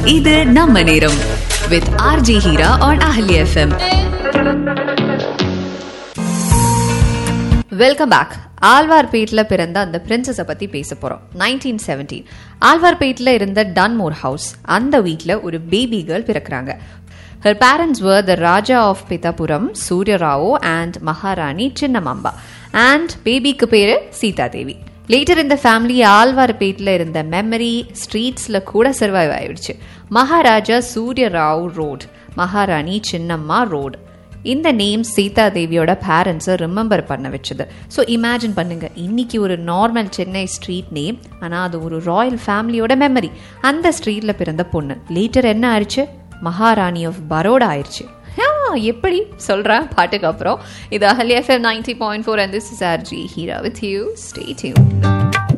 இது நம்ம நேரம் with RJ Heera on Ahalya FM welcome back ஆழ்வார்பேட்டில் பிறந்த அந்த பிரின்சஸை பற்றி பேச போகிறோம் நைன்டீன் செவன்டீன் ஆழ்வார்பேட்டில் இருந்த டன்மோர் ஹவுஸ் அந்த வீட்டில் ஒரு பேபி கேர்ள் பிறக்கிறாங்க her parents were the Raja of Pithapuram சூரியராவோ அண்ட் மகாராணி சின்னமாம்பா அண்ட் பேபிக்கு பேர் சீதா தேவி லேட்டர் இந்த ஃபேமிலி ஆழ்வார்பேட்டில் இருந்த மெமரி ஸ்ட்ரீட்ஸில் கூட சர்வைவ் ஆயிடுச்சு மகாராஜா சூரியராவ் ரோட் மகாராணி சின்னம்மா ரோடு இந்த நேம் சீதா தேவியோட பேரண்ட்ஸை ரிமெம்பர் பண்ண வச்சது ஸோ இமேஜின் பண்ணுங்க இன்னைக்கு ஒரு நார்மல் சென்னை ஸ்ட்ரீட் நேம் ஆனால் அது ஒரு ராயல் ஃபேமிலியோட மெமரி அந்த ஸ்ட்ரீட்ல பிறந்த பொண்ணு லேட்டர் என்ன ஆயிடுச்சு மகாராணி ஆஃப் பரோடா ஆயிடுச்சு ஆ, எப்படி சொல்றேன் பாட்டுக்கு அப்புறம் இது Ahalya FM ninety point four and this is RJ Heera with you stay tune